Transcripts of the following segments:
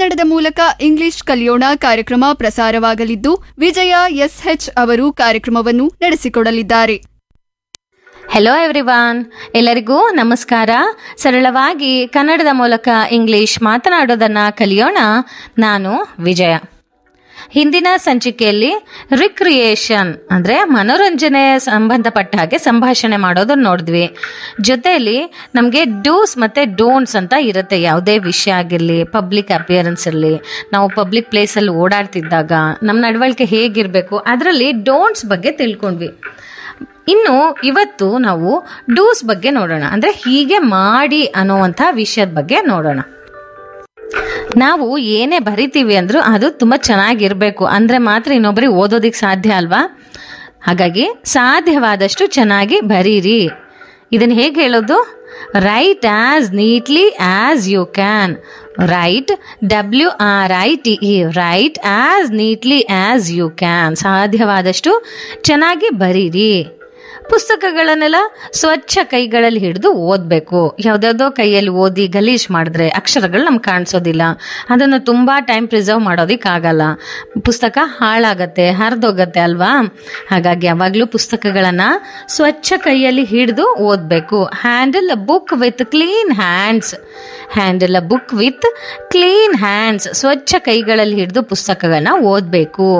ಕನ್ನಡದ ಮೂಲಕ ಇಂಗ್ಲಿಷ್ ಕಲಿಯೋಣ ಕಾರ್ಯಕ್ರಮ ಪ್ರಸಾರವಾಗಲಿದ್ದು ವಿಜಯ ಎಸ್ಎಚ್ ಅವರು ಕಾರ್ಯಕ್ರಮವನ್ನು ನಡೆಸಿಕೊಡಲಿದ್ದಾರೆ ಹೆಲೋ ಎವ್ರಿವಾನ್ ಎಲ್ಲರಿಗೂ ನಮಸ್ಕಾರ ಸರಳವಾಗಿ ಕನ್ನಡದ ಮೂಲಕ ಇಂಗ್ಲಿಷ್ ಮಾತನಾಡೋದನ್ನ ಕಲಿಯೋಣ ನಾನು ವಿಜಯ ಹಿಂದಿನ ಸಂಚಿಕೆಯಲ್ಲಿ ರಿಕ್ರಿಯೇಷನ್ ಅಂದರೆ ಮನೋರಂಜನೆ ಸಂಬಂಧಪಟ್ಟ ಹಾಗೆ ಸಂಭಾಷಣೆ ಮಾಡೋದನ್ನ ನೋಡಿದ್ವಿ ಜೊತೆಯಲ್ಲಿ ನಮಗೆ ಡೂಸ್ ಮತ್ತು ಡೋಂಟ್ಸ್ ಅಂತ ಇರುತ್ತೆ ಯಾವುದೇ ವಿಷಯ ಆಗಿರಲಿ ಪಬ್ಲಿಕ್ ಅಪಿಯರೆನ್ಸ್ ಇರಲಿ ನಾವು ಪಬ್ಲಿಕ್ ಪ್ಲೇಸಲ್ಲಿ ಓಡಾಡ್ತಿದ್ದಾಗ ನಮ್ಮ ನಡವಳಿಕೆ ಹೇಗಿರಬೇಕು ಅದರಲ್ಲಿ ಡೋಂಟ್ಸ್ ಬಗ್ಗೆ ತಿಳ್ಕೊಂಡ್ವಿ ಇನ್ನು ಇವತ್ತು ನಾವು ಡೂಸ್ ಬಗ್ಗೆ ನೋಡೋಣ ಅಂದ್ರೆ ಹೀಗೆ ಮಾಡಿ ಅನ್ನುವಂಥ ವಿಷಯದ ಬಗ್ಗೆ ನೋಡೋಣ ನಾವು ಏನೇ ಬರಿತೀವಿ ಅಂದ್ರೂ ಅದು ತುಂಬ ಚೆನ್ನಾಗಿರ್ಬೇಕು ಅಂದ್ರೆ ಮಾತ್ರ ಇನ್ನೊಬ್ಬರಿಗೆ ಓದೋದಿಕ್ ಸಾಧ್ಯ ಅಲ್ವಾ ಹಾಗಾಗಿ ಸಾಧ್ಯವಾದಷ್ಟು ಚೆನ್ನಾಗಿ ಬರೀರಿ ಇದನ್ನು ಹೇಗೆ ಹೇಳೋದು write as neatly as you can write W R I T E write as neatly as you can ಸಾಧ್ಯವಾದಷ್ಟು ಚೆನ್ನಾಗಿ ಬರೀರಿ ಪುಸ್ತಕಗಳನ್ನೆಲ್ಲ ಸ್ವಚ್ಛ ಕೈಗಳಲ್ಲಿ ಹಿಡಿದು ಓದಬೇಕು ಯಾವುದ್ಯಾವುದೋ ಕೈಯಲ್ಲಿ ಓದಿ ಗಲೀಜ್ ಮಾಡಿದ್ರೆ ಅಕ್ಷರಗಳು ನಮ್ಗೆ ಕಾಣಿಸೋದಿಲ್ಲ ಅದನ್ನು ತುಂಬ ಟೈಮ್ ಪ್ರಿಸರ್ವ್ ಮಾಡೋದಕ್ಕಾಗಲ್ಲ ಪುಸ್ತಕ ಹಾಳಾಗತ್ತೆ ಹರಿದೋಗತ್ತೆ ಅಲ್ವಾ ಹಾಗಾಗಿ ಯಾವಾಗಲೂ ಪುಸ್ತಕಗಳನ್ನು ಸ್ವಚ್ಛ ಕೈಯಲ್ಲಿ ಹಿಡಿದು ಓದಬೇಕು handle a book with clean hands handle a book with clean hands ಸ್ವಚ್ಛ ಕೈಗಳಲ್ಲಿ ಹಿಡಿದು ಪುಸ್ತಕಗಳನ್ನ ಓದಬೇಕು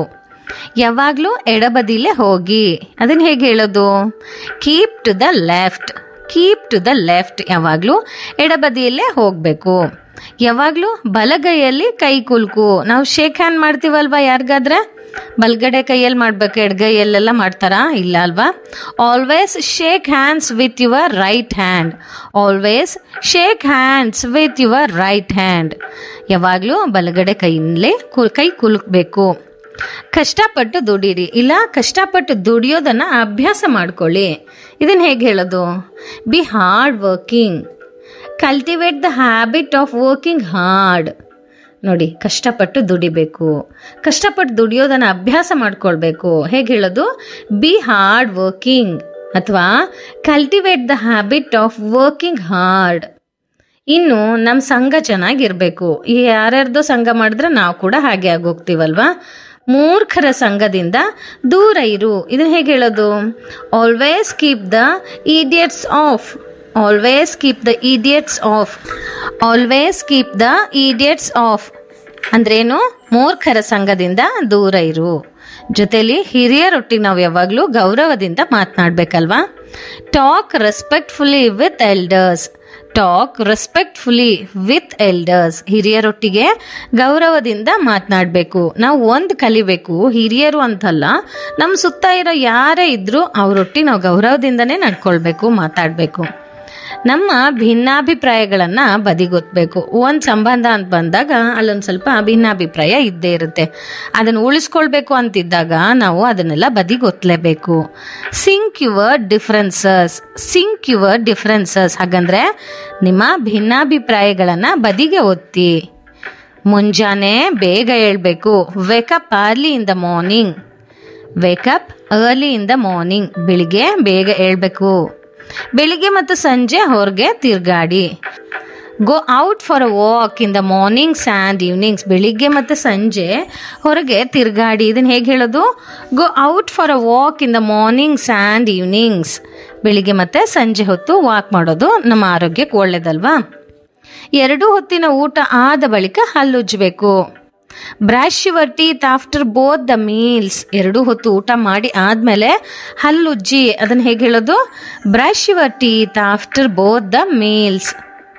ಯಾವಾಗಲೂ ಎಡಬದಿಲೇ ಹೋಗಿ ಅದನ್ನು ಹೇಗೆ ಹೇಳೋದು keep to the left keep to the left ಯಾವಾಗಲೂ ಎಡಬದಿಯಲ್ಲೇ ಹೋಗಬೇಕು ಯಾವಾಗಲೂ ಬಲಗೈಯಲ್ಲಿ ಕೈ ಕುಲ್ಕು ನಾವು ಶೇಕ್ ಹ್ಯಾಂಡ್ ಮಾಡ್ತೀವಲ್ವಾ ಯಾರಿಗಾದ್ರೆ ಬಲ್ಗಡೆ ಕೈಯಲ್ಲಿ ಮಾಡ್ಬೇಕು ಎಡಗೈಯಲ್ಲೆಲ್ಲ ಮಾಡ್ತಾರಾ ಇಲ್ಲ ಅಲ್ವಾ always shake hands with your right hand always shake hands with your right hand ಯಾವಾಗಲೂ ಬಲಗಡೆ ಕೈಯಿಂದಲೇ ಕು ಕೈ ಕುಲುಕಬೇಕು ಕಷ್ಟಪಟ್ಟು ದುಡೀರಿ ಇಲ್ಲ ಕಷ್ಟಪಟ್ಟು ದುಡಿಯೋದನ್ನ ಅಭ್ಯಾಸ ಮಾಡ್ಕೊಳ್ಳಿ ಇದನ್ನ ಹೇಗೆ ಹೇಳೋದು be hard working cultivate the habit of working hard ನೋಡಿ ಕಷ್ಟಪಟ್ಟು ದುಡಿಬೇಕು ಕಷ್ಟಪಟ್ಟು ದುಡಿಯೋದನ್ನ ಅಭ್ಯಾಸ ಮಾಡ್ಕೊಳ್ಬೇಕು ಹೇಗೆ ಹೇಳೋದು ಬಿ ಹಾರ್ಡ್ ವರ್ಕಿಂಗ್ ಅಥವಾ cultivate the habit of working hard ಇನ್ನು ನಮ್ಮ ಸಂಘ ಚೆನ್ನಾಗಿರ್ಬೇಕು ಈ ಯಾರ್ಯಾರ್ದೋ ಸಂಘ ಮಾಡಿದ್ರೆ ನಾವು ಕೂಡ ಹಾಗೆ ಆಗೋಗ್ತೀವಲ್ವಾ ಮೂರ್ಖರ ಸಂಘದಿಂದ ದೂರ ಇರು ಇದನ್ನ ಹೇಗೆ ಹೇಳೋದು always keep the idiots off always keep the idiots off always keep the idiots off ಅಂದ್ರೇನು ಮೂರ್ಖರ ಸಂಘದಿಂದ ದೂರ ಇರು ಜೊತೆಲಿ ಹಿರಿಯರೊಟ್ಟಿಗೆ ನಾವು ಯಾವಾಗಲೂ ಗೌರವದಿಂದ ಮಾತನಾಡ್ಬೇಕಲ್ವಾ talk respectfully with elders talk respectfully with elders ಹಿರಿಯರೊಟ್ಟಿಗೆ ಗೌರವದಿಂದ ಮಾತನಾಡಬೇಕು ನಾವು ಒಂದು ಕಲಿಬೇಕು ಹಿರಿಯರು ಅಂತಲ್ಲ ನಮ್ಮ ಸುತ್ತ ಇರೋ ಯಾರೇ ಇದ್ರೂ ಅವರೊಟ್ಟಿಗೆ ನಾವು ಗೌರವದಿಂದನೇ ನಡ್ಕೊಳ್ಬೇಕು ಮಾತಾಡಬೇಕು ನಮ್ಮ ಭಿನ್ನಾಭಿಪ್ರಾಯಗಳನ್ನು ಬದಿಗೊತ್ತಬೇಕು ಒಂದು ಸಂಬಂಧ ಅಂತ ಬಂದಾಗ ಅಲ್ಲೊಂದು ಸ್ವಲ್ಪ ಭಿನ್ನಾಭಿಪ್ರಾಯ ಇದ್ದೇ ಇರುತ್ತೆ ಅದನ್ನು ಉಳಿಸ್ಕೊಳ್ಬೇಕು ಅಂತಿದ್ದಾಗ ನಾವು ಅದನ್ನೆಲ್ಲ ಬದಿಗೊತ್ತಲೇಬೇಕು sink your differences sink your differences ಹಾಗಂದ್ರೆ ನಿಮ್ಮ ಭಿನ್ನಾಭಿಪ್ರಾಯಗಳನ್ನು ಬದಿಗೆ ಒತ್ತಿ ಮುಂಜಾನೆ ಬೇಗ ಹೇಳ್ಬೇಕು wake up early in the morning wake up early in the morning ಬೆಳಿಗ್ಗೆ ಬೇಗ ಹೇಳ್ಬೇಕು ಬೆಳಿಗ್ಗೆ ಮತ್ತು ಸಂಜೆ ಹೊರಗೆ ತಿರ್ಗಾಡಿ go out for a walk in the mornings and evenings ಬೆಳಿಗ್ಗೆ ಮತ್ತು ಸಂಜೆ ಹೊರಗೆ ತಿರ್ಗಾಡಿ ಇದನ್ನು ಹೇಗೆ ಹೇಳೋದು go out for a walk in the mornings and evenings ಬೆಳಿಗ್ಗೆ ಮತ್ತು ಸಂಜೆ ಹೊತ್ತು ವಾಕ್ ಮಾಡೋದು ನಮ್ಮ ಆರೋಗ್ಯಕ್ಕೆ ಒಳ್ಳೇದಲ್ವಾ ಎರಡು ಹೊತ್ತಿನ ಊಟ ಆದ ಬಳಿಕ ಹಲ್ಲುಜ್ಜಬೇಕು brush your teeth after both the meals ಎರಡು ಹೊತ್ತು ಊಟ ಮಾಡಿ ಆದಮೇಲೆ ಹಲ್ಲುಜ್ಜಿ ಅದನ್ನು ಹೇಗೆ ಹೇಳೋದು brush your teeth after both the meals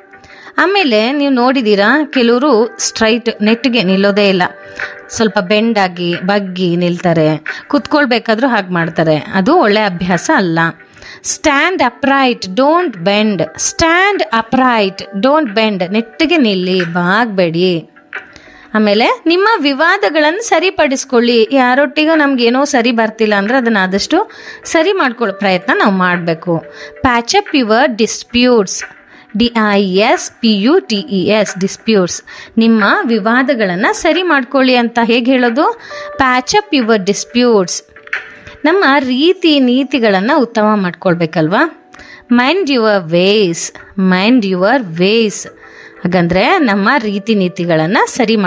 ಆಮೇಲೆ ನೀವು ನೋಡಿದ್ದೀರಾ ಕೆಲವರು ಸ್ಟ್ರೈಟ್ ನೆಟ್ಗೆ ನಿಲ್ಲೋದೇ ಇಲ್ಲ ಸ್ವಲ್ಪ ಬೆಂಡಾಗಿ ಬಗ್ಗಿ ನಿಲ್ತಾರೆ ಕುತ್ಕೊಳ್ಬೇಕಾದ್ರೂ ಹಾಗೆ ಮಾಡ್ತಾರೆ ಅದು ಒಳ್ಳೆ ಅಭ್ಯಾಸ ಅಲ್ಲ stand upright don't bend stand upright don't bend ನೆಟ್ಟಿಗೆ ನಿಲ್ಲಿ ಬಾಗ್ಬೇಡಿ ಆಮೇಲೆ ನಿಮ್ಮ ವಿವಾದಗಳನ್ನು ಸರಿಪಡಿಸ್ಕೊಳ್ಳಿ ಯಾರೊಟ್ಟಿಗೂ ನಮ್ಗೆ ಏನೋ ಸರಿ ಬರ್ತಿಲ್ಲ ಅಂದ್ರೆ ಅದನ್ನ ಆದಷ್ಟು ಸರಿ ಮಾಡ್ಕೊಳ್ಳೋ ಪ್ರಯತ್ನ ನಾವು ಮಾಡಬೇಕು patch up your disputes D I S P U T E S disputes ನಿಮ್ಮ ವಿವಾದಗಳನ್ನು ಸರಿ ಮಾಡ್ಕೊಳ್ಳಿ ಅಂತ ಹೇಗೆ ಹೇಳೋದು ಪ್ಯಾಚಪ್ ಯುವರ್ ಡಿಸ್ಪ್ಯೂಟ್ಸ್ ನಮ್ಮ ರೀತಿ ನೀತಿಗಳನ್ನು ಉತ್ತಮ ಮಾಡ್ಕೊಳ್ಬೇಕಲ್ವಾ mind your ways mind your ways ಹಾಗಂದ್ರೆ ನಮ್ಮ ರೀತಿ ನೀತಿಗಳನ್ನು ಸರಿ